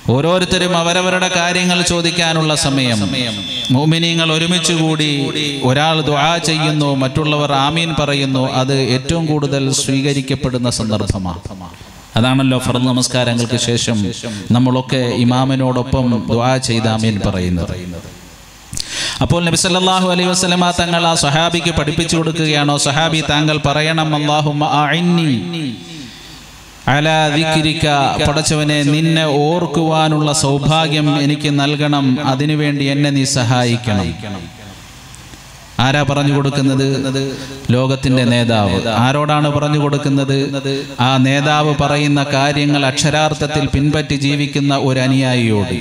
ഓരോരുത്തരും അവരവരുടെ കാര്യങ്ങൾ ചോദിക്കാനുള്ള സമയം മോമിനിയങ്ങൾ ഒരുമിച്ച് കൂടി ഒരാൾ ദുആ ചെയ്യുന്നു മറ്റുള്ളവർ ആമീൻ പറയുന്നു അത് ഏറ്റവും കൂടുതൽ സ്വീകരിക്കപ്പെടുന്ന സന്ദർഭമാണ് അതാണല്ലോ ഫർദ് നമസ്കാരങ്ങൾക്ക് ശേഷം നമ്മളൊക്കെ ഇമാമിനോടൊപ്പം ദുആ ചെയ്ത് ആമീൻ പറയുന്നത് അപ്പോൾ നബി സല്ലല്ലാഹു അലൈഹി വസല്ലമ തങ്ങൾ ആ സഹാബിക്ക് പഠിപ്പിച്ചു കൊടുക്കുകയാണോ സഹാബി താങ്കൾ പറയണം അല്ലാഹുമ്മ അഇന്നി അലാ ദിക്രിക പടച്ചവനെ നിന്നെ ഓർക്കുവാനുള്ള സൗഭാഗ്യം എനിക്ക് നൽകണം അതിനുവേണ്ടി എന്നെ നീ സഹായിക്കണം ആരാ പറഞ്ഞു കൊടുക്കുന്നത് ലോകത്തിന്റെ നേതാവ് ആരോടാണ് പറഞ്ഞു കൊടുക്കുന്നത് ആ നേതാവ് പറയുന്ന കാര്യങ്ങൾ അക്ഷരാർത്ഥത്തിൽ പിൻപറ്റി ജീവിക്കുന്ന ഒരു അനുയായിയോട്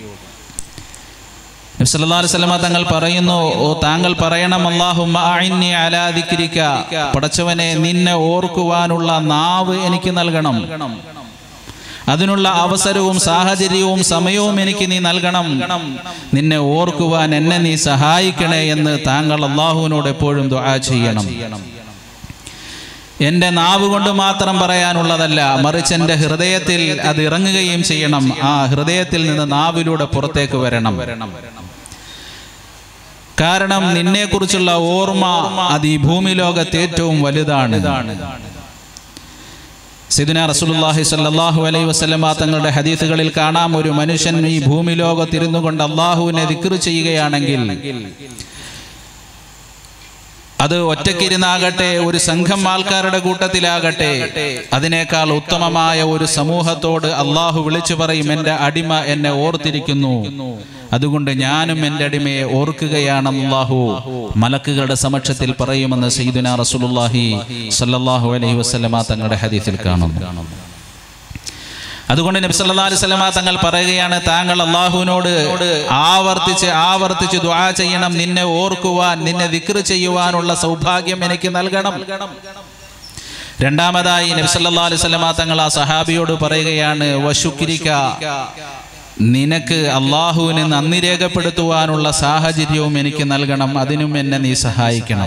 നബി സല്ലല്ലാഹു അലൈഹി വസല്ലമ തങ്ങൾ പറയുന്നു ഓ താങ്കൾ പറയണം അല്ലാഹുമ്മ അഇന്നി അലാ ദിക്രിക പടച്ചവനെ നിന്നെ ഓർക്കുവാനുള്ള നാവ് എനിക്ക് നൽകണം അതിനുള്ള അവസരവും സാഹചര്യവും സമയവും എനിക്ക് നീ നൽകണം നിന്നെ ഓർക്കുവാൻ എന്നെ നീ സഹായിക്കണേ എന്ന് താങ്കൾ അള്ളാഹുവിനോട് എപ്പോഴും ദുആ ചെയ്യണം എന്റെ നാവ് കൊണ്ട് മാത്രം പറയാനുള്ളതല്ല മറിച്ച് എൻ്റെ ഹൃദയത്തിൽ അത് ഇറങ്ങുകയും ചെയ്യണം ആ ഹൃദയത്തിൽ നിന്ന് നാവിലൂടെ പുറത്തേക്ക് വരണം കാരണം നിന്നെക്കുറിച്ചുള്ള ഓർമ്മ അത് ഈ ഭൂമി ലോകത്ത് ഏറ്റവും വലുതാണ് സിദുന റസൂലുള്ളാഹി സ്വല്ലല്ലാഹു അലൈഹി വസല്ലമ തങ്ങളുടെ ഹദീസുകളിൽ കാണാം ഒരു മനുഷ്യൻ ഈ ഭൂമി ലോകത്തിരുന്നു കൊണ്ട് അള്ളാഹുവിനെ ദിക്ർ ചെയ്യുകയാണെങ്കിൽ അത് ഒറ്റയ്ക്കിരുന്നാകട്ടെ ഒരു സംഘം ആൾക്കാരുടെ കൂട്ടത്തിലാകട്ടെ അതിനേക്കാൾ ഉത്തമമായ ഒരു സമൂഹത്തോട് അള്ളാഹു വിളിച്ചു പറയും എൻ്റെ അടിമ എന്നെ ഓർത്തിരിക്കുന്നു അതുകൊണ്ട് ഞാനും എൻ്റെ അടിമയെ ഓർക്കുകയാണ് അള്ളാഹു മലക്കുകളുടെ സമക്ഷത്തിൽ പറയുമെന്ന് സയ്യിദുന റസൂലുള്ളാഹി സല്ലല്ലാഹു അലൈഹി വസല്ലമ തങ്ങളുടെ ഹദീസിൽ കാണുന്നു അതുകൊണ്ട് നബി സല്ലല്ലാഹു അലൈഹി വസല്ലമ തങ്ങൾ പറയുകയാണ് താങ്കൾ അള്ളാഹുവിനോട് ആവർത്തിച്ച് ആവർത്തിച്ച് ദുആ ചെയ്യണം നിന്നെ ഓർക്കുവാൻ നിന്നെ ദിക്ർ ചെയ്യുവാനുള്ള സൗഭാഗ്യം എനിക്ക് നൽകണം രണ്ടാമതായി നബി സല്ലല്ലാഹു അലൈഹി വസല്ലമ തങ്ങൾ ആ സഹാബിയോട് പറയുകയാണ് വശുക്രിക നിനക്ക് അള്ളാഹുവിന് നന്ദി രേഖപ്പെടുത്തുവാനുള്ള സാഹചര്യവും എനിക്ക് നൽകണം അതിനും എന്നെ നീ സഹായിക്കണം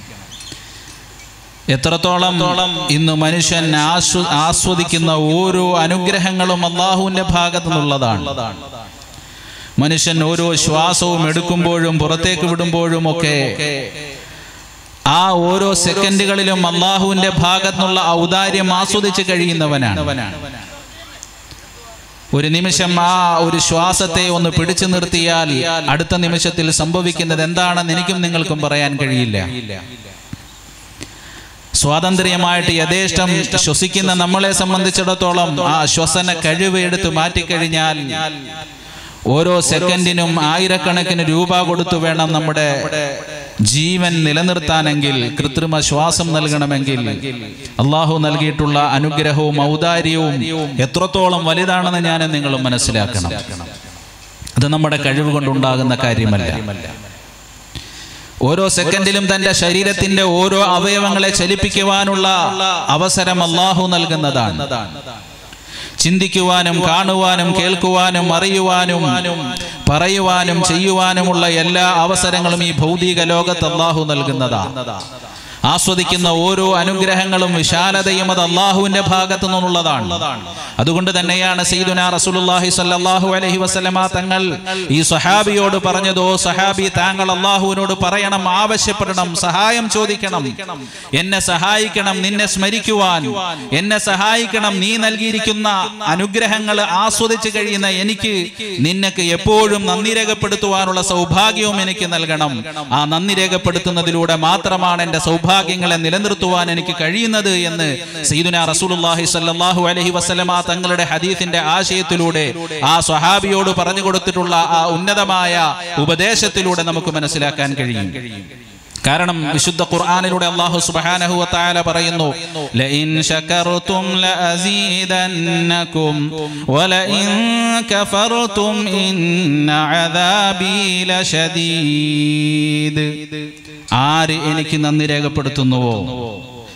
എത്രത്തോളം ഇന്ന് മനുഷ്യൻ ആസ്വ ആസ്വദിക്കുന്ന ഓരോ അനുഗ്രഹങ്ങളും അള്ളാഹുവിന്റെ ഭാഗത്തു നിന്നുള്ളതാണ് മനുഷ്യൻ ഓരോ ശ്വാസവും എടുക്കുമ്പോഴും പുറത്തേക്ക് വിടുമ്പോഴും ഒക്കെ ആ ഓരോ സെക്കൻഡുകളിലും അള്ളാഹുവിന്റെ ഭാഗത്തുനിന്നുള്ള ഔദാര്യം ആസ്വദിച്ച് കഴിയുന്നവനാണ് ഒരു നിമിഷം ആ ഒരു ശ്വാസത്തെ ഒന്ന് പിടിച്ചു നിർത്തിയാൽ അടുത്ത നിമിഷത്തിൽ സംഭവിക്കുന്നത് എന്താണെന്ന് എനിക്കും നിങ്ങൾക്കും പറയാൻ കഴിയില്ല സ്വാതന്ത്ര്യമായിട്ട് യഥേഷ്ടം ശ്വസിക്കുന്ന നമ്മളെ സംബന്ധിച്ചിടത്തോളം ആ ശ്വസന കഴിവ് എടുത്ത് മാറ്റിക്കഴിഞ്ഞാൽ ഓരോ സെക്കൻഡിനും ആയിരക്കണക്കിന് രൂപ കൊടുത്തു വേണം നമ്മുടെ ജീവൻ നിലനിർത്താനെങ്കിൽ കൃത്രിമ ശ്വാസം നൽകണമെങ്കിൽ അള്ളാഹു നൽകിയിട്ടുള്ള അനുഗ്രഹവും ഔദാര്യവും എത്രത്തോളം വലുതാണെന്ന് ഞാൻ നിങ്ങളും മനസ്സിലാക്കണം അത് നമ്മുടെ കഴിവ് കൊണ്ടുണ്ടാകുന്ന കാര്യമല്ല ഓരോ സെക്കൻഡിലും തന്റെ ശരീരത്തിന്റെ ഓരോ അവയവങ്ങളെ ചലിപ്പിക്കുവാനുള്ള അവസരം അള്ളാഹു നൽകുന്നതാണ് ചിന്തിക്കുവാനും കാണുവാനും കേൾക്കുവാനും അറിയുവാനും പറയുവാനും ചെയ്യുവാനുമുള്ള എല്ലാ അവസരങ്ങളും ഈ ഭൗതിക ലോകത്ത് അള്ളാഹു നൽകുന്നതാണ് ആസ്വദിക്കുന്ന ഓരോ അനുഗ്രഹങ്ങളും വിശാലതയും അത് അള്ളാഹുവിന്റെ ഭാഗത്തു നിന്നുള്ളതാണ് അതുകൊണ്ട് തന്നെയാണ് സയ്യിദുന റസൂലുള്ളാഹി സ്വല്ലല്ലാഹു അലൈഹി വസല്ലമ തങ്ങൾ ഈ സഹാബിയോട് പറഞ്ഞതോ സഹാബി താങ്കൾ അള്ളാഹുവിനോട് പറയണം ആവശ്യപ്പെടണം സഹായം ചോദിക്കണം എന്നെ സഹായിക്കണം നിന്നെ സ്മരിക്കുവാൻ എന്നെ സഹായിക്കണം നീ നൽകിയിരിക്കുന്ന അനുഗ്രഹങ്ങൾ ആസ്വദിച്ച് കഴിയുന്ന എനിക്ക് നിനക്ക് എപ്പോഴും നന്ദി രേഖപ്പെടുത്തുവാനുള്ള സൗഭാഗ്യവും എനിക്ക് നൽകണം ആ നന്ദി രേഖപ്പെടുത്തുന്നതിലൂടെ മാത്രമാണ് എന്റെ സൗഭാഗ്യങ്ങളെ നിലനിർത്തുവാൻ എനിക്ക് കഴിയുന്നത് എന്ന് സയ്യിദുന റസൂലുള്ളാഹി സ്വല്ലല്ലാഹു അലൈഹി വസല്ലമ തങ്ങളുടെ ഹദീസിന്റെ ആശയത്തിലൂടെ ആ സ്വഹാബിയോട് പറഞ്ഞു കൊടുത്തിട്ടുള്ള ആ ഉന്നതമായ ഉപദേശത്തിലൂടെ നമുക്ക് മനസ്സിലാക്കാൻ കഴിയും കാരണം വിശുദ്ധ ഖുർആനിലൂടെ അല്ലാഹു സുബ്ഹാനഹു വ തആല പറയുന്നു ലഇൻ ശകർതും ലഅസീദന്നകും വലഇൻ കഫർതും ഇന്ന അദാബി ലശദീദ് ആര് എനിക്ക് നന്ദി രേഖപ്പെടുത്തുന്നുവോ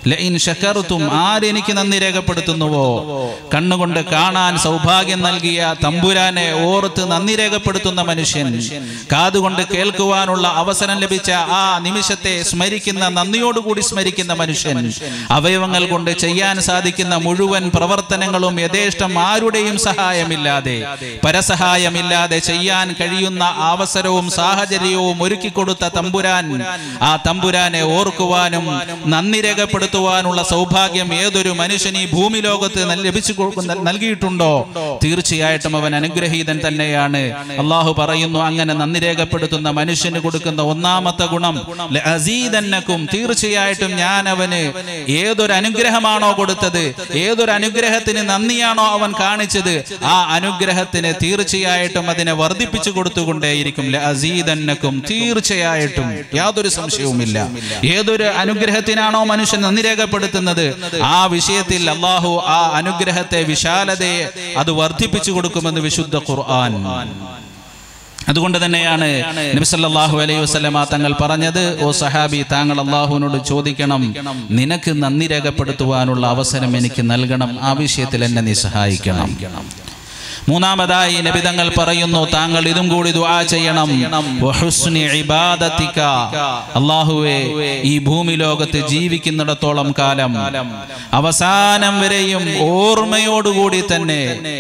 ലഇൻ ശകർത്തും ആരെനിക്ക് നന്ദി രേഖപ്പെടുത്തുന്നുവോ കണ്ണുകൊണ്ട് കാണാൻ സൗഭാഗ്യം നൽകിയ തമ്പുരാനെ ഓർത്ത് നന്ദി രേഖപ്പെടുത്തുന്ന മനുഷ്യൻ കാതുകൊണ്ട് കേൾക്കുവാനുള്ള അവസരം ലഭിച്ച ആ നിമിഷത്തെ സ്മരിക്കുന്ന നന്ദിയോടുകൂടി സ്മരിക്കുന്ന മനുഷ്യൻ അവയവങ്ങൾ കൊണ്ട് ചെയ്യാൻ സാധിക്കുന്ന മുഴുവൻ പ്രവർത്തനങ്ങളും യഥേഷ്ടം ആരുടെയും സഹായമില്ലാതെ പരസഹായമില്ലാതെ ചെയ്യാൻ കഴിയുന്ന അവസരവും സാഹചര്യവും ഒരുക്കി കൊടുത്ത തമ്പുരാൻ ആ തമ്പുരാനെ ഓർക്കുവാനും നന്ദി രേഖപ്പെടുത്തുവാനുള്ള സൗഭാഗ്യം ഏതൊരു മനുഷ്യൻ ഈ ഭൂമി ലോകത്ത് നൽ- ലഭിച്ചു കൊടു- നൽ- നൽകിയിട്ടുണ്ടോ തീർച്ചയായിട്ടും അവൻ അനുഗ്രഹീതൻ തന്നെയാണ് അള്ളാഹു പറയുന്നു അങ്ങനെ നന്ദി രേഖപ്പെടുത്തുന്ന മനുഷ്യന് കൊടുക്കുന്ന ഒന്നാമത്തെ ഗുണം അസീതന്നക്കും തീർച്ചയായിട്ടും ഞാൻ അവന് ഏതൊരു അനുഗ്രഹമാണോ കൊടുത്തത് ഏതൊരു അനുഗ്രഹത്തിന് നന്ദിയാണോ അവൻ കാണിച്ചത് ആ അനുഗ്രഹത്തിന് തീർച്ചയായിട്ടും അതിനെ വർദ്ധിപ്പിച്ചു കൊടുത്തുകൊണ്ടേയിരിക്കും അസീതന്നക്കും തീർച്ചയായിട്ടും യാതൊരു സംശയവുമില്ല ഏതൊരു അനുഗ്രഹത്തിനാണോ മനുഷ്യൻ നന്ദി രേഖപ്പെടുത്തുന്നത് ആ വിഷയത്തിൽ അള്ളാഹു ആ അനുഗ്രഹത്തെ വിശാലതയെ അത് വർദ്ധിപ്പിച്ചു കൊടുക്കുമെന്ന് വിശുദ്ധ ഖുർആൻ അതുകൊണ്ട് തന്നെയാണ് നബിസല്ലാഹു അലൈഹി വസല്ലമ തങ്ങൾ പറഞ്ഞത് ഓ സഹാബി താങ്കൾ അള്ളാഹുവിനോട് ചോദിക്കണം നിനക്ക് നന്ദി രേഖപ്പെടുത്തുവാനുള്ള അവസരം എനിക്ക് നൽകണം ആ വിഷയത്തിൽ എന്നെ നീ സഹായിക്കണം മൂന്നാമതായി നബി തങ്ങൾ പറയുന്നു താങ്കൾ ഇതും കൂടി ദുആ ചെയ്യണം വഹുസ്നി ഇബാദത്തിക അല്ലാഹുവേ ഈ ഭൂമി ലോകത്ത് ജീവിക്കുന്നിടത്തോളം കാലം അവസാനം വരെയും ഓർമ്മയോടുകൂടി തന്നെ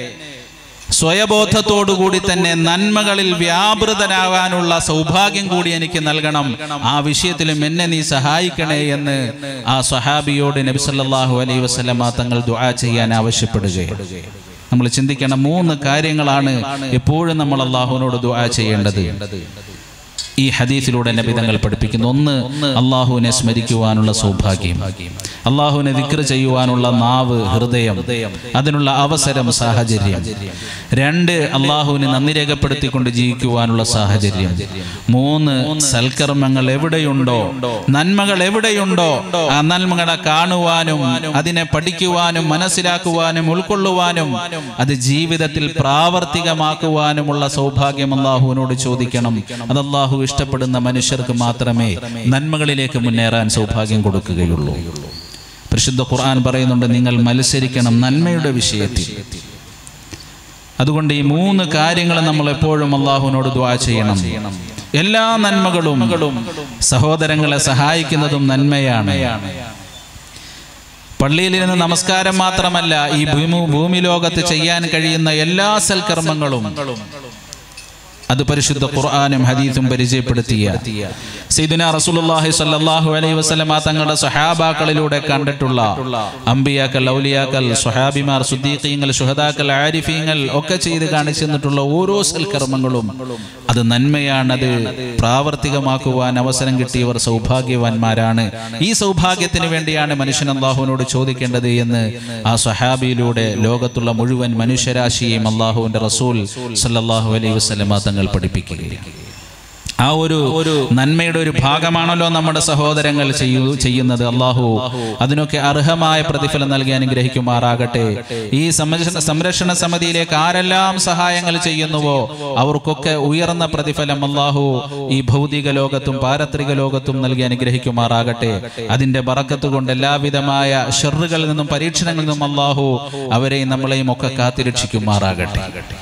സ്വയബോധത്തോടുകൂടി തന്നെ നന്മകളിൽ വ്യാപൃതനാകാനുള്ള സൗഭാഗ്യം കൂടി എനിക്ക് നൽകണം ആ വിഷയത്തിലും എന്നെ നീ സഹായിക്കണേ എന്ന് ആ സ്വഹാബിയോട് നബി സല്ലല്ലാഹു അലൈഹി വസല്ലമ തങ്ങൾ ദുആ ചെയ്യാൻ ആവശ്യപ്പെടുകയാണ് നമ്മൾ ചിന്തിക്കണം മൂന്ന് കാര്യങ്ങളാണ് എപ്പോഴും നമ്മൾ അള്ളാഹുവിനോട് ദുആ ചെയ്യേണ്ടത് ഈ ഹദീസിലൂടെ നബി തങ്ങൾ പഠിപ്പിക്കുന്നു ഒന്ന് അള്ളാഹുവിനെ സ്മരിക്കുവാനുള്ള സൗഭാഗ്യം അള്ളാഹുവിനെ ദിക്ർ ചെയ്യുവാനുള്ള നാവ് ഹൃദയം അതിനുള്ള അവസരം സാഹചര്യം രണ്ട് അള്ളാഹുവിനെ നന്ദി രേഖപ്പെടുത്തിക്കൊണ്ട് ജീവിക്കുവാനുള്ള സാഹചര്യം മൂന്ന് സൽക്കർമ്മങ്ങൾ എവിടെയുണ്ടോ നന്മകൾ എവിടെയുണ്ടോ ആ നന്മകളെ കാണുവാനും അതിനെ പഠിക്കുവാനും മനസ്സിലാക്കുവാനും ഉൾക്കൊള്ളുവാനും അത് ജീവിതത്തിൽ പ്രാവർത്തികമാക്കുവാനുമുള്ള സൗഭാഗ്യം അള്ളാഹുവിനോട് ചോദിക്കണം അത് അള്ളാഹു ഇഷ്ടപ്പെടുന്ന മനുഷ്യർക്ക് മാത്രമേ നന്മകളിലേക്ക് മുന്നേറാൻ സൗഭാഗ്യം കൊടുക്കുകയുള്ളൂ പരിശുദ്ധ ഖുർആൻ പറയുന്നുണ്ട് നിങ്ങൾ മത്സരിക്കണം നന്മയുടെ വിഷയത്തിൽ അതുകൊണ്ട് ഈ മൂന്ന് കാര്യങ്ങൾ നമ്മൾ എപ്പോഴും അള്ളാഹുവിനോട് ദ്വാ ചെയ്യണം എല്ലാ നന്മകളും സഹോദരങ്ങളെ സഹായിക്കുന്നതും നന്മയാണ് പള്ളിയിൽ ഇരുന്ന് നമസ്കാരം മാത്രമല്ല ഈ ഭൂമി ഭൂമി ലോകത്ത് ചെയ്യാൻ കഴിയുന്ന എല്ലാ സൽക്കർമ്മങ്ങളും അത് പരിശുദ്ധ ഖുർആാനും ഹദീസും പരിചയപ്പെടുത്തിയ സൈദുന റസൂലുള്ളാഹി സ്വല്ലല്ലാഹു അലൈഹി വസല്ലമ തങ്ങളുടെ സഹാബാക്കളിലൂടെ കണ്ടിട്ടുള്ള അമ്പിയാക്കൽ ഔലിയാക്കൽ സ്വഹാബിമാർ സുദ്ദീഖീങ്ങൾ ശുഹദാക്കൽ ആരിഫീങ്ങൾ ഒക്കെ ചെയ്ത് കാണിച്ചു തന്നിട്ടുള്ള ഓരോ സൽക്കർമ്മങ്ങളും അത് നന്മയാണ് അത് പ്രാവർത്തികമാക്കുവാൻ അവസരം കിട്ടിയവർ സൗഭാഗ്യവാന്മാരാണ് ഈ സൗഭാഗ്യത്തിന് വേണ്ടിയാണ് മനുഷ്യൻ അള്ളാഹുവിനോട് ചോദിക്കേണ്ടത് എന്ന് ആ സ്വഹാബിയിലൂടെ ലോകത്തുള്ള മുഴുവൻ മനുഷ്യരാശിയെയും അള്ളാഹുവിന്റെ റസൂൽ സല്ലല്ലാഹു അലൈഹി വസല്ലമ തങ്ങൾ പഠിപ്പിക്കുകയാണ് ആ ഒരു ഒരു നന്മയുടെ ഒരു ഭാഗമാണല്ലോ നമ്മുടെ സഹോദരങ്ങൾ ചെയ്യൂ ചെയ്യുന്നത് അള്ളാഹു അതിനൊക്കെ അർഹമായ പ്രതിഫലം നൽകി അനുഗ്രഹിക്കുമാറാകട്ടെ ഈ സംരക്ഷണ സംരക്ഷണ സമിതിയിലേക്ക് ആരെല്ലാം സഹായങ്ങൾ ചെയ്യുന്നുവോ അവർക്കൊക്കെ ഉയർന്ന പ്രതിഫലം അള്ളാഹു ഈ ഭൗതിക ലോകത്തും പാരത്രിക ലോകത്തും നൽകി അനുഗ്രഹിക്കുമാറാകട്ടെ അതിന്റെ ബറക്കത്ത് കൊണ്ട് എല്ലാവിധമായ ഷെറുകളിൽ നിന്നും പരീക്ഷണങ്ങളിൽ നിന്നും അള്ളാഹു അവരെയും നമ്മളെയും ഒക്കെ കാത്തിരക്ഷിക്കുമാറാകട്ടെ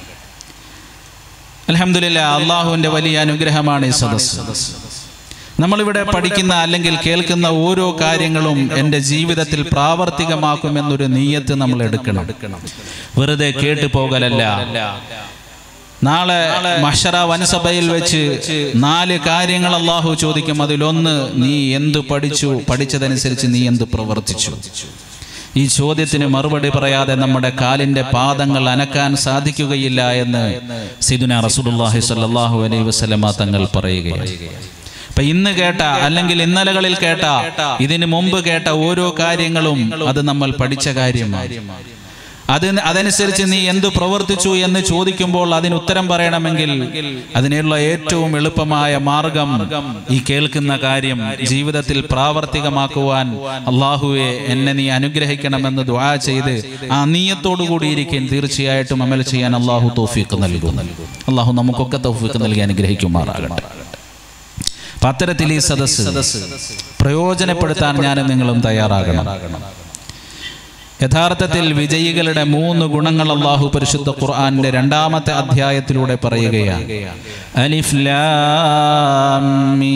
അലഹമില്ല അള്ളാഹുവിന്റെ വലിയ അനുഗ്രഹമാണ് ഈ സദസ് നമ്മളിവിടെ പഠിക്കുന്ന അല്ലെങ്കിൽ കേൾക്കുന്ന ഓരോ കാര്യങ്ങളും എൻ്റെ ജീവിതത്തിൽ പ്രാവർത്തികമാക്കുമെന്നൊരു നീയത്ത് നമ്മൾ എടുക്കണം വെറുതെ കേട്ടു പോകലല്ല നാളെ മഷറ വനസഭയിൽ വെച്ച് നാല് കാര്യങ്ങൾ അള്ളാഹു ചോദിക്കും അതിലൊന്ന് നീ എന്തു പഠിച്ചു പഠിച്ചതനുസരിച്ച് നീ എന്ത് പ്രവർത്തിച്ചു ഈ ചോദ്യത്തിന് മറുപടി പറയാതെ നമ്മുടെ കാലിന്റെ പാദങ്ങൾ അനക്കാൻ സാധിക്കുകയില്ല എന്ന് സിദുന റസൂലുള്ളാഹി സ്വല്ലല്ലാഹു അലൈഹി വസല്ലമ തങ്ങൾ പറയുകയാണ് അപ്പൊ ഇന്ന് കേട്ട അല്ലെങ്കിൽ ഇന്നലകളിൽ കേട്ട ഇതിനു മുമ്പ് കേട്ട ഓരോ കാര്യങ്ങളും അത് നമ്മൾ പഠിച്ച കാര്യമാണ് അത് അതനുസരിച്ച് നീ എന്തു പ്രവർത്തിച്ചു എന്ന് ചോദിക്കുമ്പോൾ അതിന് ഉത്തരം പറയണമെങ്കിൽ അതിനുള്ള ഏറ്റവും എളുപ്പമായ മാർഗം ഈ കേൾക്കുന്ന കാര്യം ജീവിതത്തിൽ പ്രാവർത്തികമാക്കുവാൻ അള്ളാഹുവെ എന്നെ നീ അനുഗ്രഹിക്കണമെന്ന് ദ്വാ ചെയ്ത് ആ നീയത്തോടു കൂടിയിരിക്കാൻ തീർച്ചയായിട്ടും അമൽ ചെയ്യാൻ അള്ളാഹു തോഫീക്ക് നൽകും അള്ളാഹു നമുക്കൊക്കെ തോഫീക്ക് നൽകി അനുഗ്രഹിക്കുമാറാകട്ടെ അപ്പൊ അത്തരത്തിൽ ഈ സദസ് പ്രയോജനപ്പെടുത്താൻ ഞാനും നിങ്ങളും തയ്യാറാകണം യഥാർത്ഥത്തിൽ വിജയികളുടെ മൂന്ന് ഗുണങ്ങൾ അള്ളാഹു പരിശുദ്ധ ഖുർആന്റെ രണ്ടാമത്തെ അധ്യായത്തിലൂടെ പറയുകയാണ് അലിഫ് ലാം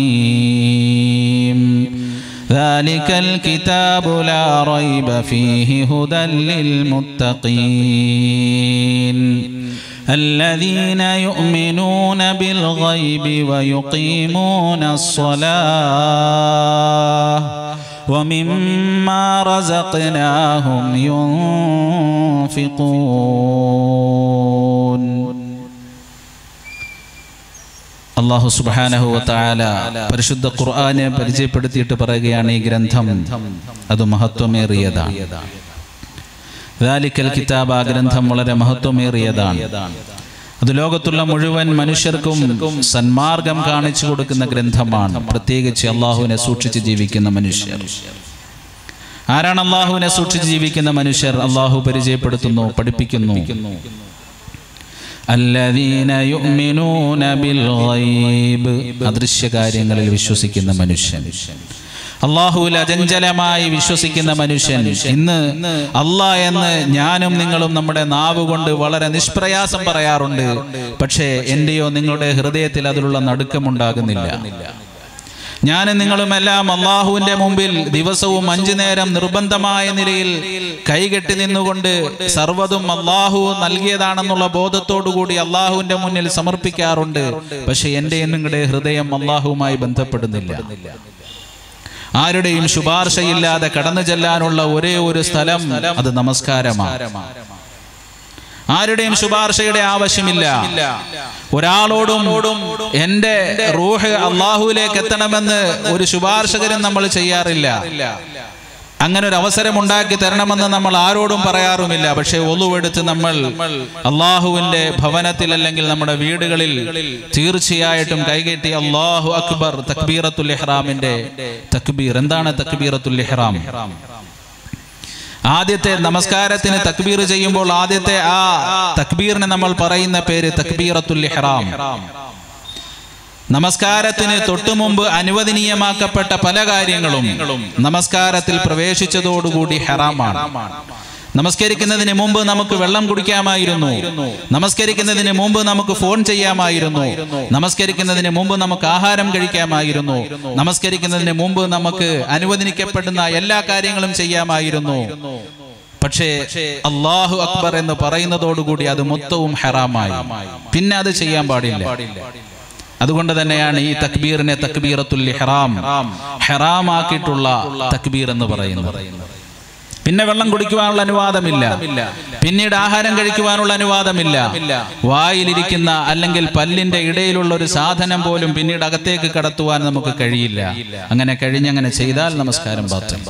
മീം ذلك الكتاب لا ريب فيه هدى للمتقين الذين يؤمنون بالغيب ويقيمون الصلاة ومما رزقناهم ينفقون അള്ളാഹു സുബാനഹുല പരിശുദ്ധ ഖുർആനെ പരിചയപ്പെടുത്തിയിട്ട് പറയുകയാണ് ഈ ഗ്രന്ഥം അത് മഹത്വമേറിയതാണ് ദാലിക്കൽ കിതാബ് ആ ഗ്രന്ഥം വളരെ മഹത്വമേറിയതാണ് അത് ലോകത്തുള്ള മുഴുവൻ മനുഷ്യർക്കും സന്മാർഗം കാണിച്ചു കൊടുക്കുന്ന ഗ്രന്ഥമാണ് പ്രത്യേകിച്ച് അള്ളാഹുവിനെ സൂക്ഷിച്ച് ജീവിക്കുന്ന മനുഷ്യർ ആരാണ് അള്ളാഹുവിനെ സൂക്ഷിച്ച് ജീവിക്കുന്ന മനുഷ്യർ അള്ളാഹു പരിചയപ്പെടുത്തുന്നു പഠിപ്പിക്കുന്നു الذين يؤمنون بالغيب അദൃശ്യ കാര്യങ്ങളിൽ വിശ്വസിക്കുന്ന മനുഷ്യൻ അള്ളാഹുവിൽ അചഞ്ചലമായി വിശ്വസിക്കുന്ന മനുഷ്യൻ ഇന്ന് അള്ളാ എന്ന് ഞാനും നിങ്ങളും നമ്മുടെ നാവ് കൊണ്ട് വളരെ നിഷ്പ്രയാസം പറയാറുണ്ട് പക്ഷേ എന്റെയോ നിങ്ങളുടെ ഹൃദയത്തിൽ അതിലുള്ള നടുക്കമുണ്ടാകുന്നില്ല ഞാനും നിങ്ങളുമെല്ലാം അള്ളാഹുവിന്റെ മുമ്പിൽ ദിവസവും അഞ്ചു നേരം നിർബന്ധമായ നിലയിൽ കൈകെട്ടി നിന്നുകൊണ്ട് സർവ്വതും അള്ളാഹു നൽകിയതാണെന്നുള്ള ബോധത്തോടുകൂടി അള്ളാഹുവിന്റെ മുന്നിൽ സമർപ്പിക്കാറുണ്ട് പക്ഷെ എൻ്റെ നിങ്ങളുടെ ഹൃദയം അള്ളാഹുവുമായി ബന്ധപ്പെടുന്നില്ല ആരുടെയും ശുപാർശയില്ലാതെ കടന്നു ചെല്ലാനുള്ള ഒരേ ഒരു സ്ഥലം അത് നമസ്കാരമാണ് ആരുടെയും ശുപാർശയുടെ ആവശ്യമില്ല ഒരാളോടും എന്റെ റൂഹ് അള്ളാഹുവിലേക്ക് എത്തണമെന്ന് ഒരു ശുപാർശകരും നമ്മൾ ചെയ്യാറില്ല അങ്ങനെ ഒരു അവസരം ഉണ്ടാക്കി തരണമെന്ന് നമ്മൾ ആരോടും പറയാറുമില്ല പക്ഷേ ഒന്നുവെടുത്ത് നമ്മൾ അള്ളാഹുവിന്റെ ഭവനത്തിൽ അല്ലെങ്കിൽ നമ്മുടെ വീടുകളിൽ തീർച്ചയായിട്ടും കൈകെട്ടി അള്ളാഹു അക്ബർ തക്ബീറത്തുൽ ഇഹ്റാമിന്റെ തക്ബീർ എന്താണ് തക്ബീറത്തുൽ ഇഹ്റാം ആദ്യത്തെ നമസ്കാരത്തിന് തക്ബീർ ചെയ്യുമ്പോൾ ആദ്യത്തെ ആ തക്ബീറിന് നമ്മൾ പറയുന്ന പേര് തക്ബീറത്തുൽ ഇഹ്റാം നമസ്കാരത്തിന് തൊട്ടു മുമ്പ് അനുവദനീയമാക്കപ്പെട്ട പല കാര്യങ്ങളും നമസ്കാരത്തിൽ പ്രവേശിച്ചതോടുകൂടി ഹറാമാണ് നമസ്കരിക്കുന്നതിന് മുമ്പ് നമുക്ക് വെള്ളം കുടിക്കാമായിരുന്നു നമസ്കരിക്കുന്നതിന് മുമ്പ് നമുക്ക് ഫോൺ ചെയ്യാമായിരുന്നു നമസ്കരിക്കുന്നതിന് മുമ്പ് നമുക്ക് ആഹാരം കഴിക്കാമായിരുന്നു നമസ്കരിക്കുന്നതിന് മുമ്പ് നമുക്ക് അനുവദിക്കപ്പെടുന്ന എല്ലാ കാര്യങ്ങളും ചെയ്യാമായിരുന്നു പക്ഷേ അള്ളാഹു അക്ബർ എന്ന് പറയുന്നതോടുകൂടി അത് മൊത്തവും ഹറാമായി പിന്നെ അത് ചെയ്യാൻ പാടില്ല അതുകൊണ്ട് തന്നെയാണ് ഈ തക്ബീറിനെ തക്ബീറത്തുൽ ഇഹ്റാം ഹറാമാക്കിയിട്ടുള്ള തക്ബീർ എന്ന് പറയുന്നത് പിന്നെ വെള്ളം കുടിക്കുവാനുള്ള അനുവാദമില്ല പിന്നീട് ആഹാരം കഴിക്കുവാനുള്ള അനുവാദമില്ല വായിലിരിക്കുന്ന അല്ലെങ്കിൽ പല്ലിന്റെ ഇടയിലുള്ള ഒരു സാധനം പോലും പിന്നീട് അകത്തേക്ക് കടത്തുവാൻ നമുക്ക് കഴിയില്ല അങ്ങനെ കഴിഞ്ഞങ്ങനെ ചെയ്താൽ നമസ്കാരം പാത്രം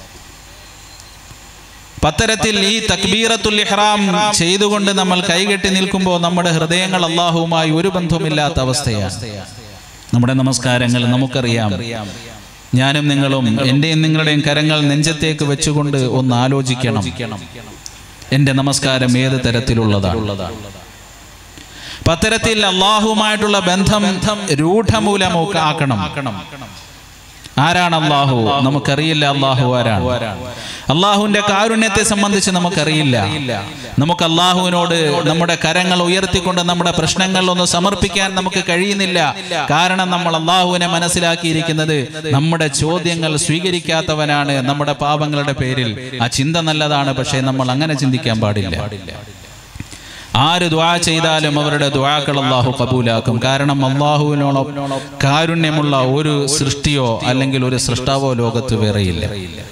പത്തരത്തിൽ ഈ തക്ബീറത്തുൽ ഇഹ്റാം ചെയ്തുകൊണ്ട് നമ്മൾ കൈകെട്ടി നിൽക്കുമ്പോൾ നമ്മുടെ ഹൃദയങ്ങൾ അള്ളാഹുവുമായി ഒരു ബന്ധവുമില്ലാത്ത അവസ്ഥയാണ് നമ്മുടെ നമസ്കാരങ്ങൾ നമുക്കറിയാം ഞാനും നിങ്ങളും എന്റെയും നിങ്ങളുടെയും കരങ്ങൾ നെഞ്ചത്തേക്ക് വെച്ചുകൊണ്ട് ഒന്ന് ആലോചിക്കണം എന്റെ നമസ്കാരം ഏത് തരത്തിലുള്ളതാണ് പത്തരത്തിൽ അള്ളാഹുവുമായിട്ടുള്ള ബന്ധം രൂഢമൂലമൊക്കെ ആക്കണം ആരാണ് അള്ളാഹു നമുക്കറിയില്ല അള്ളാഹു ആരാണ് അള്ളാഹുവിന്റെ കാരുണ്യത്തെ സംബന്ധിച്ച് നമുക്കറിയില്ല നമുക്ക് അള്ളാഹുവിനോട് നമ്മുടെ കരങ്ങൾ ഉയർത്തിക്കൊണ്ട് നമ്മുടെ പ്രശ്നങ്ങൾ ഒന്ന് സമർപ്പിക്കാൻ നമുക്ക് കഴിയുന്നില്ല കാരണം നമ്മൾ അള്ളാഹുവിനെ മനസ്സിലാക്കിയിരിക്കുന്നത് നമ്മുടെ ചോദ്യങ്ങൾ സ്വീകരിക്കാത്തവനാണ് നമ്മുടെ പാപങ്ങളുടെ പേരിൽ ആ ചിന്ത നല്ലതാണ് പക്ഷേ നമ്മൾ അങ്ങനെ ചിന്തിക്കാൻ പാടില്ല ആര് ദ്വാ ചെയ്താലും അവരുടെ ദ്വാക്കൾ അള്ളാഹു കബൂലാക്കും കാരണം അള്ളാഹുവിനോളം കാരുണ്യമുള്ള ഒരു സൃഷ്ടിയോ അല്ലെങ്കിൽ ഒരു സൃഷ്ടാവോ ലോകത്ത് വേറെയില്ല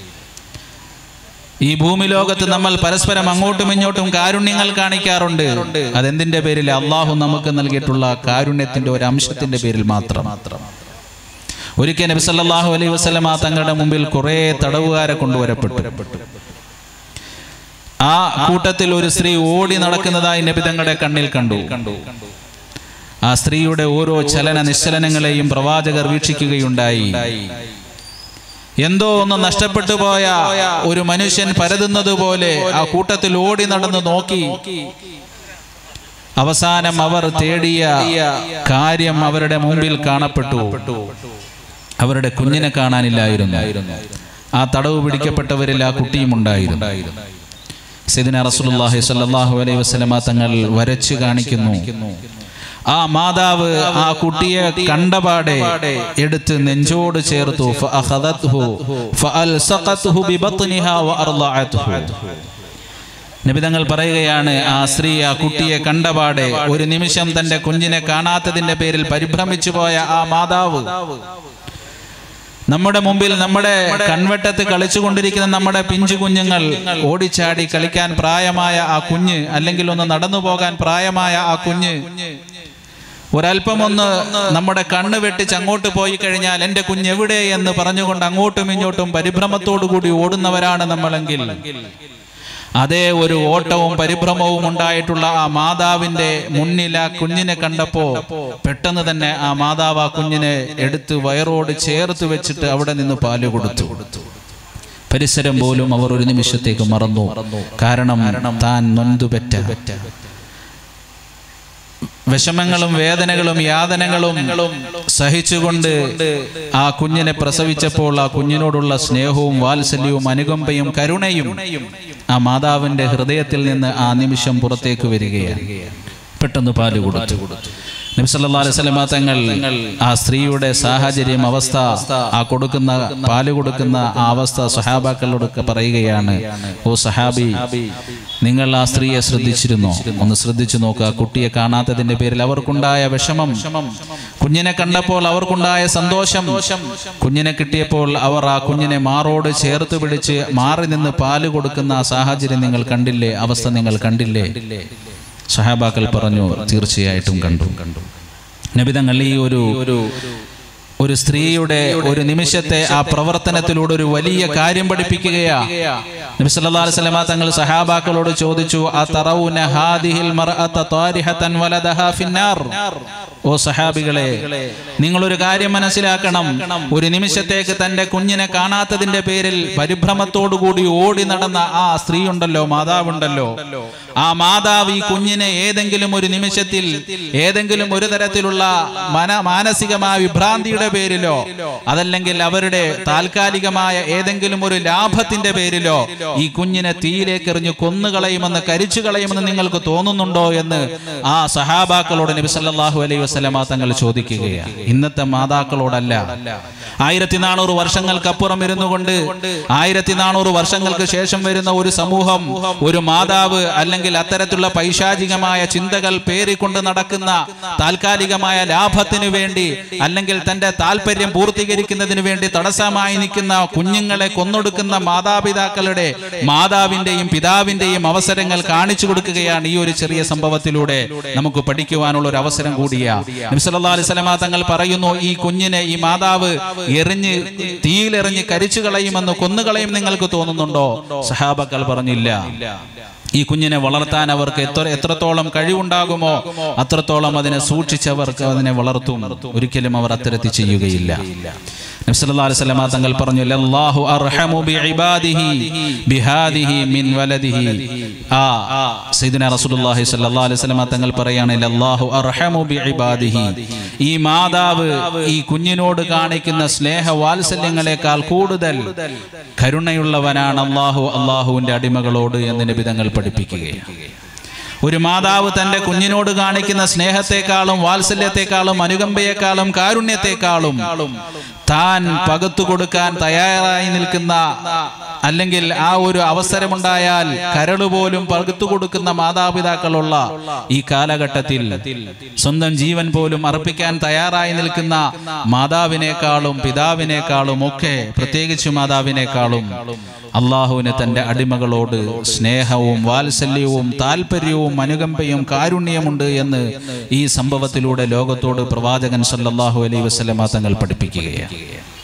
ഈ ഭൂമി ലോകത്ത് നമ്മൾ പരസ്പരം അങ്ങോട്ടും ഇങ്ങോട്ടും കാരുണ്യങ്ങൾ കാണിക്കാറുണ്ട് അതെന്തിന്റെ പേരിൽ അള്ളാഹു നമുക്ക് നൽകിയിട്ടുള്ള കാരുണ്യത്തിന്റെ ഒരു അംശത്തിന്റെ പേരിൽ മാത്രം ഒരിക്കൽ നബി സല്ലല്ലാഹു അലൈഹി വസല്ലമ തങ്ങളുടെ മുമ്പിൽ കുറെ തടവുകാരെ കൊണ്ടുവരപ്പെട്ടു ആ കൂട്ടത്തിൽ ഒരു സ്ത്രീ ഓടി നടക്കുന്നതായി നബി തങ്ങളുടെ കണ്ണിൽ കണ്ടു ആ സ്ത്രീയുടെ ഓരോ ചലന നിശ്ചലനങ്ങളെയും പ്രവാചകർ വീക്ഷിക്കുകയുണ്ടായി എന്തോ ഒന്ന് നഷ്ടപ്പെട്ടു പോയ ഒരു മനുഷ്യൻ പരതുന്നത് പോലെ ആ കൂട്ടത്തിൽ ഓടി നടന്ന് നോക്കി അവസാനം അവർ തേടിയ കാര്യം അവരുടെ മുമ്പിൽ കാണപ്പെട്ടു അവരുടെ കുഞ്ഞിനെ കാണാനില്ലായിരുന്നു ആ തടവ് പിടിക്കപ്പെട്ടവരിൽ ആ കുട്ടിയും ഉണ്ടായിരുന്നു സൈദിന റസൂലുള്ളാഹി സ്വല്ലല്ലാഹു അലൈഹി വസല്ലമ തങ്ങൾ വരച്ചു കാണിക്കുന്നു ആ മാതാവ് ആ കുട്ടിയെ കണ്ടപാടെ എടുത്ത് നെഞ്ചോട് ചേർത്തു ഫഅഖദത്ഹു ഫഅൽസഖത്ഹു ബിബത്നിഹാ വഅർളഅത്ഹു നബിതങ്ങൾ പറയുകയാണ് ആ സ്ത്രീ ആ കുട്ടിയെ കണ്ടപാടെ ഒരു നിമിഷം തന്റെ കുഞ്ഞിനെ കാണാത്തതിന്റെ പേരിൽ പരിഭ്രമിച്ചു പോയ ആ മാതാവ് നമ്മുടെ മുമ്പിൽ നമ്മുടെ കൺവെട്ടത്ത് കളിച്ചുകൊണ്ടിരിക്കുന്ന നമ്മുടെ പിഞ്ചു കുഞ്ഞുങ്ങൾ ഓടിച്ചാടി കളിക്കാൻ പ്രായമായ ആ കുഞ്ഞ് അല്ലെങ്കിൽ ഒന്ന് നടന്നു പോകാൻ പ്രായമായ ആ കുഞ്ഞ് ഒരല്പം ഒന്ന് നമ്മുടെ കണ്ണ് വെട്ടിച്ച് അങ്ങോട്ട് പോയി കഴിഞ്ഞാൽ എൻ്റെ കുഞ്ഞ് എവിടെ എന്ന് പറഞ്ഞുകൊണ്ട് അങ്ങോട്ടും ഇങ്ങോട്ടും പരിഭ്രമത്തോടു കൂടി ഓടുന്നവരാണ് നമ്മളെങ്കിൽ അതേ ഒരു ഓട്ടവും പരിഭ്രമവും ഉണ്ടായിട്ടുള്ള ആ മാതാവിന്റെ മുന്നിൽ ആ കുഞ്ഞിനെ കണ്ടപ്പോ പെട്ടെന്ന് തന്നെ ആ മാതാവ് ആ കുഞ്ഞിനെ എടുത്ത് വയറോട് ചേർത്ത് വെച്ചിട്ട് അവിടെ നിന്ന് പാല് കൊടുത്തു പരിസരം പോലും അവർ ഒരു നിമിഷത്തേക്ക് മറന്നു കാരണം താൻ നൊന്തുപെറ്റ വിഷമങ്ങളും വേദനകളും യാതനകളും സഹിച്ചുകൊണ്ട് ആ കുഞ്ഞിനെ പ്രസവിച്ചപ്പോൾ ആ കുഞ്ഞിനോടുള്ള സ്നേഹവും വാത്സല്യവും അനുകമ്പയും കരുണയും ആ മാതാവിന്റെ ഹൃദയത്തിൽ നിന്ന് ആ നിമിഷം പുറത്തേക്ക് വരികയാണ് പെട്ടെന്ന് പാല് കൊടുത്തു നബി സല്ലല്ലാഹു അലൈഹി വസല്ലമ തങ്ങൾ ആ സ്ത്രീയുടെ സാഹചര്യം അവസ്ഥ ആ കൊടുക്കുന്ന പാല് കൊടുക്കുന്ന ആ അവസ്ഥ സഹാബാക്കളോട് പറയുകയാണ് ഓ സഹാബി നിങ്ങൾ ആ സ്ത്രീയെ ശ്രദ്ധിച്ചിരുന്നോ ഒന്ന് ശ്രദ്ധിച്ചു നോക്കുക ആ കുട്ടിയെ കാണാത്തതിന്റെ പേരിൽ അവർക്കുണ്ടായ വിഷമം കുഞ്ഞിനെ കണ്ടപ്പോൾ അവർക്കുണ്ടായ സന്തോഷം കുഞ്ഞിനെ കിട്ടിയപ്പോൾ അവർ ആ കുഞ്ഞിനെ മാറോട് ചേർത്ത് പിടിച്ച് മാറി നിന്ന് പാല് കൊടുക്കുന്ന ആ സാഹചര്യം നിങ്ങൾ കണ്ടില്ലേ അവസ്ഥ നിങ്ങൾ കണ്ടില്ലേ സഹാബാക്കൾ പറഞ്ഞു തീർച്ചയായിട്ടും കണ്ടു കണ്ടു നബിതങ്ങൾ ഈ ഒരു ഒരു സ്ത്രീയുടെ ഒരു നിമിഷത്തെ ആ പ്രവർത്തനത്തിലൂടെ ഒരു വലിയ കാര്യം പഠിപ്പിക്കുകയാ നബി സല്ലല്ലാഹു അലൈഹി വസല്ലമ തങ്ങൾ സഹാബാക്കളോട് ചോദിച്ചു അതറൗന ഹാദിഹിൽ മർഅത താരിഹതൻ വലദഹാ ഫിന്നാർ ഓ സഹാബികളെ നിങ്ങൾ ഒരു കാര്യം മനസ്സിലാക്കണം ഒരു നിമിഷത്തേക്ക് തന്റെ കുഞ്ഞിനെ കാണാത്തതിന്റെ പേരിൽ പരിഭ്രമത്തോടുകൂടി ഓടി നടന്ന ആ സ്ത്രീ ഉണ്ടല്ലോ മാതാവുണ്ടല്ലോ ആ മാതാവ് ഈ കുഞ്ഞിനെ ഏതെങ്കിലും ഒരു നിമിഷത്തിൽ ഏതെങ്കിലും ഒരു തരത്തിലുള്ള മന മാനസികമായ വിഭ്രാന്തിയുടെ പേരിലോ അതല്ലെങ്കിൽ അവരുടെ താൽക്കാലികമായ ഏതെങ്കിലും ഒരു ലാഭത്തിന്റെ പേരിലോ ഈ കുഞ്ഞിനെ തീയിലേക്ക് എറിഞ്ഞ് കൊന്നുകളയുമെന്ന് കരിച്ചു കളയുമെന്ന് നിങ്ങൾക്ക് തോന്നുന്നുണ്ടോ എന്ന് ആ സഹാബാക്കളോട് നബി സല്ലല്ലാഹു അലൈഹി വസല്ലമ തങ്ങൾ ചോദിക്കുകയാണ് ഇന്നത്തെ മാതാക്കളോടല്ല ആയിരത്തി നാനൂറ് വർഷങ്ങൾക്കപ്പുറം ഇരുന്നു കൊണ്ട് ആയിരത്തി നാനൂറ് വർഷങ്ങൾക്ക് ശേഷം വരുന്ന ഒരു സമൂഹം ഒരു മാതാവ് അല്ലെങ്കിൽ അത്തരത്തിലുള്ള പൈശാചികമായ ചിന്തകൾ പേറിക്കൊണ്ട് നടക്കുന്ന താൽക്കാലികമായ ലാഭത്തിനു വേണ്ടി അല്ലെങ്കിൽ തന്റെ താല്പര്യം പൂർത്തീകരിക്കുന്നതിന് വേണ്ടി തടസ്സമായി നിൽക്കുന്ന കുഞ്ഞുങ്ങളെ കൊന്നൊടുക്കുന്ന മാതാപിതാക്കളുടെ മാതാവിന്റെയും പിതാവിന്റെയും അവസരങ്ങൾ കാണിച്ചു കൊടുക്കുകയാണ് ഈ ഒരു ചെറിയ സംഭവത്തിലൂടെ നമുക്ക് പഠിക്കുവാനുള്ള ഒരു അവസരം കൂടിയാ നബി സല്ലല്ലാഹു അലൈഹി വസല്ലമ തങ്ങൾ പറയുന്നു ഈ കുഞ്ഞിനെ ഈ മാതാവ് എറിഞ്ഞ് തീയിലെറിഞ്ഞ് കരിച്ചു കളയുമെന്ന് കൊന്നുകളയും നിങ്ങൾക്ക് തോന്നുന്നുണ്ടോ സഹാബക്കൾ പറഞ്ഞില്ല ഈ കുഞ്ഞിനെ വളർത്താൻ അവർക്ക് എത്ര എത്രത്തോളം കഴിവുണ്ടാകുമോ അത്രത്തോളം അതിനെ സൂക്ഷിച്ചവർക്ക് അതിനെ വളർത്തും ഒരിക്കലും അവർ അത്തരത്തിൽ ചെയ്യുകയില്ല നബി സല്ലല്ലാഹു അലൈഹി വസല്ലമ തങ്ങൾ പറഞ്ഞു ലല്ലാഹു അർഹമു ബിഇബാദിഹി ബിഹാദിഹി മിൻ വലദിഹി ആ സയ്യിദുനാ റസൂലുള്ളാഹി സ്വല്ലല്ലാഹു അലൈഹി വസല്ലമ തങ്ങൾ പറയാണ് ലല്ലാഹു അർഹമു ബിഇബാദിഹി ഈ മാതാവ് ഈ കുഞ്ഞിനോട് കാണിക്കുന്ന സ്നേഹ വാത്സല്യങ്ങളെക്കാൾ കൂടുതൽ കരുണയുള്ളവനാണ് അള്ളാഹു അള്ളാഹുവിന്റെ അടിമകളോട് എന്ന് നബിതങ്ങൾ പഠിപ്പിക്കുകയാണ് ഒരു മാതാവ് തന്റെ കുഞ്ഞിനോട് കാണിക്കുന്ന സ്നേഹത്തെക്കാളും വാത്സല്യത്തെക്കാളും അനുകമ്പയെക്കാളും കാരുണ്യത്തെക്കാളും താൻ പകത്തു കൊടുക്കാൻ തയ്യാറായി നിൽക്കുന്ന അല്ലെങ്കിൽ ആ ഒരു അവസരമുണ്ടായാൽ കരള് പോലും പകുത്തു കൊടുക്കുന്ന മാതാപിതാക്കളുള്ള ഈ കാലഘട്ടത്തിൽ സ്വന്തം ജീവൻ പോലും അർപ്പിക്കാൻ തയ്യാറായി നിൽക്കുന്ന മാതാവിനേക്കാളും പിതാവിനേക്കാളും ഒക്കെ പ്രത്യേകിച്ച് മാതാവിനേക്കാളും അള്ളാഹുവിന് തന്റെ അടിമകളോട് സ്നേഹവും വാത്സല്യവും താല്പര്യവും അനുകമ്പയും കാരുണ്യമുണ്ട് എന്ന് ഈ സംഭവത്തിലൂടെ ലോകത്തോട് പ്രവാചകൻ സല്ലല്ലാഹു അലൈഹി വസല്ലമ തങ്ങൾ പഠിപ്പിക്കുകയാണ്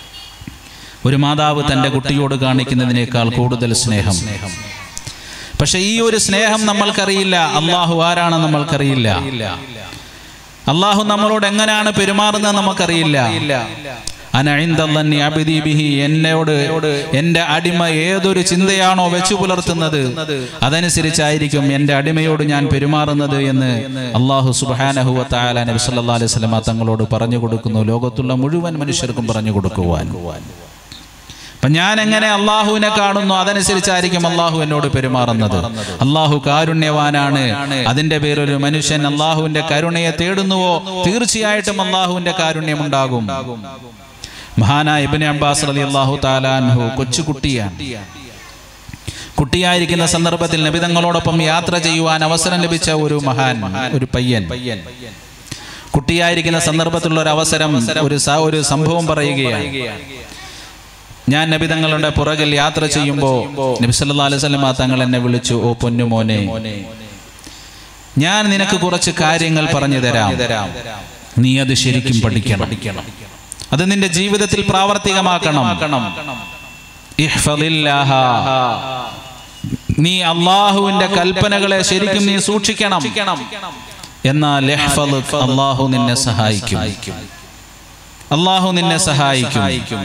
ഒരു മാതാവ് തന്റെ കുട്ടിയോട് കാണിക്കുന്നതിനേക്കാൾ കൂടുതൽ സ്നേഹം പക്ഷെ ഈ ഒരു സ്നേഹം നമ്മൾക്കറിയില്ല അള്ളാഹു ആരാണെന്ന് നമ്മൾക്കറിയില്ല അള്ളാഹു നമ്മളോട് എങ്ങനെയാണ് പെരുമാറുന്നത് നമുക്കറിയില്ല അനഴിന്തല്ലന്നി അബിദി ബിഹി എന്നോട് എൻ്റെ അടിമ ഏതൊരു ചിന്തയാണോ വെച്ചു പുലർത്തുന്നത് അതനുസരിച്ചായിരിക്കും എൻ്റെ അടിമയോട് ഞാൻ പെരുമാറുന്നത് എന്ന് അള്ളാഹു സുബാനഹു താല നബി സല്ലാ അലൈഹി സ്വലമ തങ്ങളോട് പറഞ്ഞു കൊടുക്കുന്നു ലോകത്തുള്ള മുഴുവൻ മനുഷ്യർക്കും പറഞ്ഞു കൊടുക്കുവാൻ അപ്പൊ ഞാൻ എങ്ങനെ അള്ളാഹുവിനെ കാണുന്നു അതനുസരിച്ചായിരിക്കും അള്ളാഹു എന്നോട് പെരുമാറുന്നത് അള്ളാഹു കാരുണ്യവാനാണ് അതിന്റെ പേരൊരു മനുഷ്യൻ അള്ളാഹുവിന്റെ കരുണയെ തേടുന്നുവോ തീർച്ചയായിട്ടും അള്ളാഹുവിന്റെ കാരുണ്യമുണ്ടാകും മഹാനായ ഇബിന് അബ്ബാസ് അലി അള്ളാഹു താലാൻഹു കൊച്ചുകുട്ടിയാണ് കുട്ടിയായിരിക്കുന്ന സന്ദർഭത്തിൽ നബിതങ്ങളോടൊപ്പം യാത്ര ചെയ്യുവാൻ അവസരം ലഭിച്ച ഒരു മഹാൻ ഒരു പയ്യൻ കുട്ടിയായിരിക്കുന്ന സന്ദർഭത്തിലുള്ള ഒരു അവസരം ഒരു സ- ഒരു സംഭവം പറയുകയാണ് ഞാൻ നബി തങ്ങളുടെ പുറകിൽ യാത്ര ചെയ്യുമ്പോൾ നബി സല്ലാ അലൈഹി സ്വലമ തങ്ങൾ എന്നെ വിളിച്ചു ഓ പൊന്നുമോനെ ഞാൻ നിനക്ക് കുറച്ച് കാര്യങ്ങൾ പറഞ്ഞു തരാം നീ അത് ശരിക്കും പഠിക്കണം അത് നിന്റെ ജീവിതത്തിൽ പ്രാവർത്തികമാക്കണം ഇഹ്ഫദില്ലാഹ. നീ അള്ളാഹുവിന്റെ കൽപ്പനകളെ ശരിക്കും നീ സൂക്ഷിക്കണം എന്നാൽ ഇഹ്ഫദുക, അള്ളാഹു നിന്നെ സഹായിക്കും അള്ളാഹു നിന്നെ സഹായിക്കും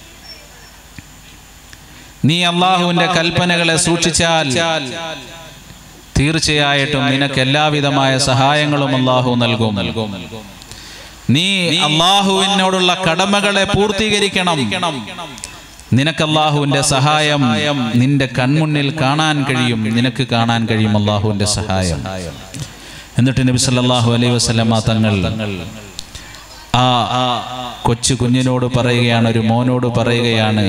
നീ അള്ളാഹുവിന്റെ കൽപ്പനകളെ സൂക്ഷിച്ചാൽ തീർച്ചയായിട്ടും നിനക്ക് എല്ലാവിധമായ സഹായങ്ങളും അള്ളാഹു നൽകും നീ അള്ളാഹുവിനോടുള്ള കടമകളെ പൂർത്തീകരിക്കണം നിനക്ക് അള്ളാഹുവിന്റെ സഹായം നിന്റെ കൺമുന്നിൽ കാണാൻ കഴിയും നിനക്ക് കാണാൻ കഴിയും അള്ളാഹുവിന്റെ സഹായം എന്നിട്ട് നബി സല്ലല്ലാഹു അലൈഹി വസല്ലമ തങ്ങൾ ആ കൊച്ചു കുഞ്ഞിനോട് പറയുകയാണ് ഒരു മോനോട് പറയുകയാണ്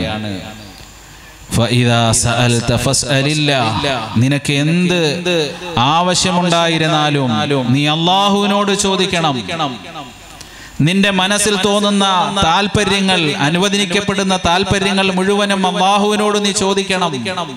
ഫഇദാ സഅൽത ഫസ്അലില്ലാ. നിനക്ക് എന്ത് ആവശ്യമുണ്ടായിരുന്നാലും നീ അള്ളാഹുവിനോട് ചോദിക്കണം നിന്റെ മനസ്സിൽ തോന്നുന്ന താല്പര്യങ്ങൾ അനുവദിക്കപ്പെടുന്ന താല്പര്യങ്ങൾ മുഴുവനും അള്ളാഹുവിനോട് നീ ചോദിക്കണം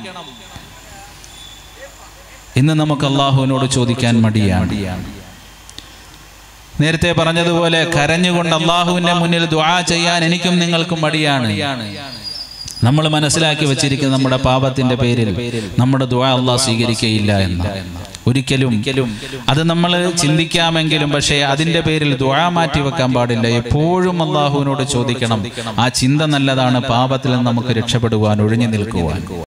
ഇന്ന് നമുക്ക് അള്ളാഹുവിനോട് ചോദിക്കാൻ മടിയാണ് നേരത്തെ പറഞ്ഞതുപോലെ കരഞ്ഞുകൊണ്ട് അള്ളാഹുവിന്റെ മുന്നിൽ ദുആ ചെയ്യാൻ എനിക്കും നിങ്ങൾക്കും മടിയാണ് നമ്മൾ മനസ്സിലാക്കി വെച്ചിരിക്കുന്ന നമ്മുടെ പാപത്തിന്റെ പേരിൽ നമ്മുടെ ദുആ അള്ളാഹ് സ്വീകരിക്കയില്ല എന്ന് ഒരിക്കലും അത് നമ്മൾ ചിന്തിക്കാമെങ്കിലും പക്ഷേ അതിന്റെ പേരിൽ ദുആ മാറ്റി വെക്കാൻ പാടില്ല എപ്പോഴും അള്ളാഹുവിനോട് ചോദിക്കണം ആ ചിന്ത നല്ലതാണ് പാപത്തിൽ നിന്ന് നമുക്ക് രക്ഷപ്പെടുവാൻ ഒഴിഞ്ഞു നിൽക്കുവാൻ